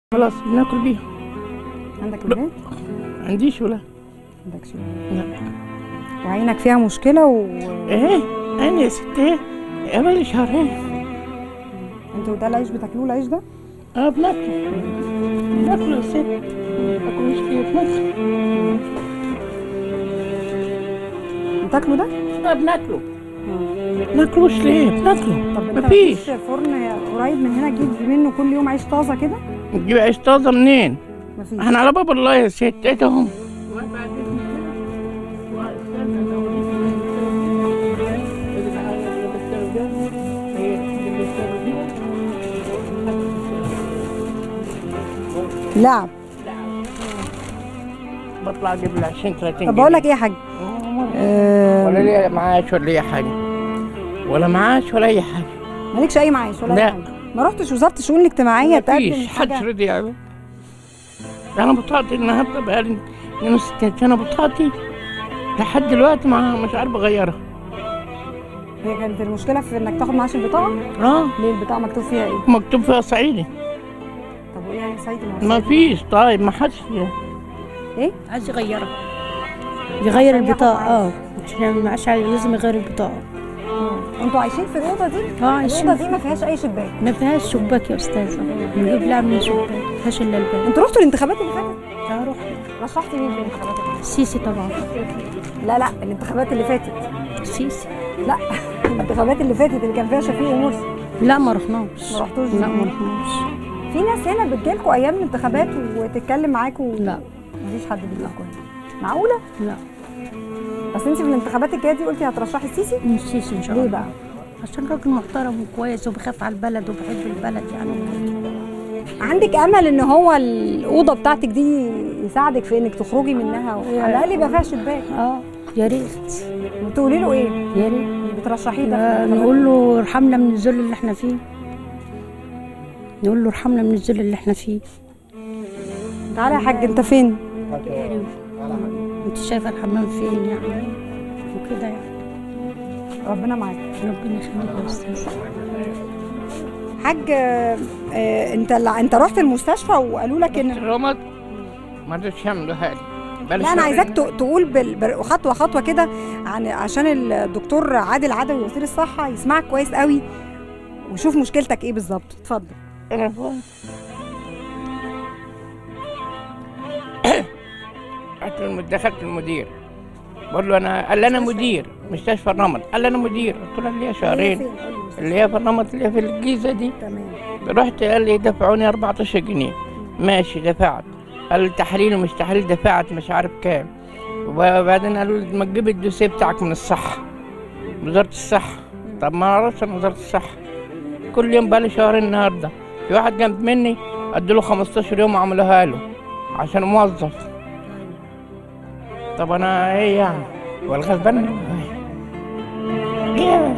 خلاص بناكل بيها عندك لا. ولاد؟ عنديش ولا عندك شو لا وعينك فيها مشكلة و ايه انا يا ست ايه بقالي شهرين انتوا ده العيش بتاكلوه العيش ده؟ اه بناكله بناكله يا ست بناكلوش ليه بناكله بتاكلوا ده؟ اه بناكله بناكلوش ليه بناكله طب انت مفيش مفيش فرن قريب من هنا تجيب منه كل يوم عيش طازة كده؟ نجيب عيش طازه منين مفيش احنا على باب الله يا ست ايه ده هم لعب بطلع اجيب ال 20 30 طب بقول لك ايه يا حاج؟ آه، ولا ليا معاش ولا اي حاجه ولا معاش ولا اي حاجه مالكش اي معاش ولا لا. اي حاجة ما رحتش وزارة الشؤون الاجتماعية تقدم مفيش حد حاجة رضي يعني انا بطاقتي النهارده بقالي 62 سنه بطاقتي لحد دلوقتي ما مش عارف اغيرها هي كانت المشكلة في انك تاخد معاش البطاقة؟ اه ليه البطاقة مكتوب فيها ايه؟ مكتوب فيها صعيدي طب وايه يعني صعيدي ما هو ما صعيدي. فيش طيب ما حدش ايه؟ عايز يغيرها يغير عشان ياخد البطاقة اه معاش. عشان معاش لازم يغير البطاقة انتوا عايشين في الأوضة دي؟ اه عايشين الأوضة دي ما فيهاش أي شباك ما فيهاش شباك يا أستاذة نجيب لها من شباك ما فيهاش إلا الباب انتوا رحتوا الانتخابات اللي فاتت؟ اه روح رشحتي مين في الانتخابات اللي فاتت؟ السيسي طبعا لا لا الانتخابات اللي فاتت السيسي لا الانتخابات اللي فاتت اللي كان فيها شفيق ومرسي لا ما رحناش ما رحتوش لا ما رحناش في ناس هنا بتجيلكوا ايام الانتخابات وتتكلم معاكوا لا مفيش حد بيجيلكوا هنا معقوله لا بس انت في الانتخابات الجايه دي قلتي هترشحي السيسي مش السيسي إن شاء ليه الله بقى عشان راجل محترم وكويس وبيخاف على البلد وبيحب البلد يعني عندك امل ان هو الاوضه بتاعتك دي يساعدك في انك تخرجي منها على الاقل يبقى فيها شباك اه يا ريت وتقولي له ايه يا ريت اللي بترشحيه ده آه، في الانتخابات؟ نقول له ارحمنا من الذل اللي احنا فيه نقول له ارحمنا من الذل اللي احنا فيه تعالى يا حاج انت فين انت شايفه الحمام فين يعني وكده يعني ربنا معاك ربنا يخليك يا استاذ حاج آه، آه، انت انت رحت المستشفى وقالوا لك ان الرمد ما رضيتش يعملوها لي بقالي لا انا شهرين. عايزاك ت- تقول بال- بال- خطوه خطوه كده عن عشان الدكتور عادل عدوي وزير الصحه يسمعك كويس قوي ويشوف مشكلتك ايه بالظبط اتفضل انا فاهم رحت الم- دخلت المدير بقول له انا قال لي انا مدير مستشفى الرمل قال لي انا مدير قلت له اللي هي شهرين اللي هي في الرمل اللي هي في الجيزه دي تمام رحت قال لي دفعوني 14 جنيه ماشي دفعت قال لي تحليل ومش تحليل دفعت مش عارف كام وبعدين قالوا لي ما تجيب الدوسيه بتاعك من الصحه وزاره الصحه طب ما اعرفش انا وزاره الصحه كل يوم بقالي شهرين النهارده في واحد جنب مني ادوا 15 يوم عملوها له عشان موظف طب انا ايه يعني والغلبان ايه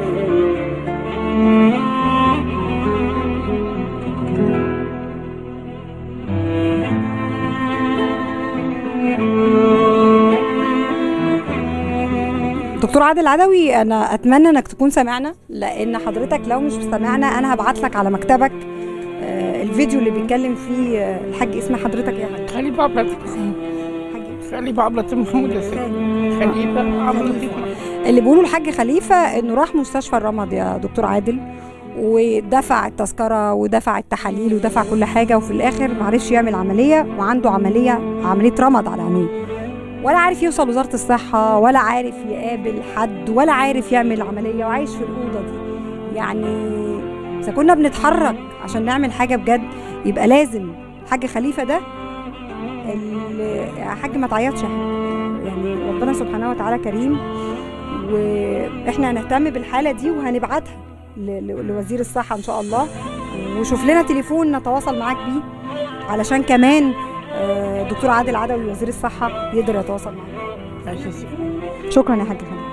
دكتور عادل عدوي انا اتمنى انك تكون سامعنا لان حضرتك لو مش سامعنا انا هبعت لك على مكتبك آه، الفيديو اللي بيتكلم فيه آه، الحاج اسم حضرتك ايه يا حاج خليفه عبد حاج خليفه عبد اللطيف محمود يا سيدي خليفه عبد اللطيف محمود. اللي بيقوله الحاج خليفه انه راح مستشفى الرمد يا دكتور عادل ودفع التذكره ودفع التحاليل ودفع كل حاجه وفي الاخر ما عرفش يعمل عمليه وعنده عمليه عمليه رمد على عينيه ولا عارف يوصل وزاره الصحه ولا عارف يقابل حد ولا عارف يعمل عمليه وعايش في الاوضه دي يعني اذا كنا بنتحرك عشان نعمل حاجه بجد يبقى لازم الحاج خليفه ده ال- يا حاج ما تعيطش يا حاج يعني ربنا سبحانه وتعالى كريم واحنا هنهتم بالحاله دي وهنبعتها ل- ل- لوزير الصحه ان شاء الله وشوف لنا تليفون نتواصل معاك بيه علشان كمان آه، دكتور عادل عدوي وزير الصحه يقدر يتواصل معاك ماشي يا سيدي شكرا يا حاج خالد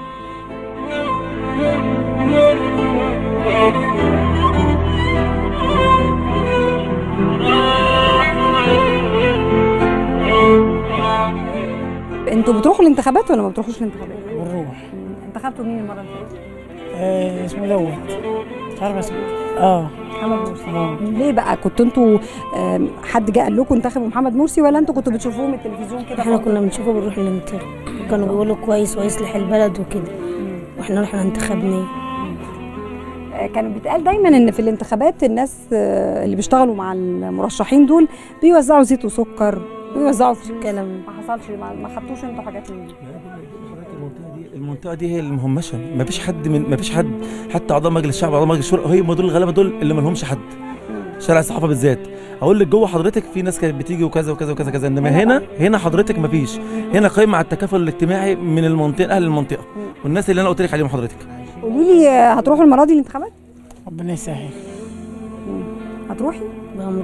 انتوا بتروحوا الانتخابات ولا ما بتروحوش الانتخابات؟ بنروح انتخبتوا مين المره اللي فاتت؟ آه اسمه دوت مش عارف اسمه اه محمد مرسي ليه بقى كنتوا انتوا آم، حد جه قال لكم انتخبوا محمد مرسي ولا انتوا كنتوا بتشوفوه من التلفزيون كده احنا فقط؟ كنا بنشوفه بنروح الانتخاب كانوا بيقولوا كويس ويصلح البلد وكده واحنا رحنا انتخبناه آه، كان بيتقال دايما ان في الانتخابات الناس آه، اللي بيشتغلوا مع المرشحين دول بيوزعوا زيت وسكر بيوزعوا فلوس كلام ما حصلش ما, ما خدتوش انتوا حاجات من دي المنطقه دي المنطقه دي هي المهمشه ما فيش حد من ما فيش حد حتى اعضاء مجلس الشعب اعضاء مجلس الشورى هم دول الغلابه دول اللي ما لهمش حد شارع الصحافه بالذات اقول لك جوه حضرتك في ناس كانت بتيجي وكذا وكذا وكذا كذا انما هنا هنا حضرتك ما فيش هنا قايمه على التكافل الاجتماعي من المنطقه اهل المنطقه والناس اللي انا قلت لك عليهم حضرتك قولي لي آه، هتروحوا المره دي الانتخابات ربنا يسهل هتروحي بقى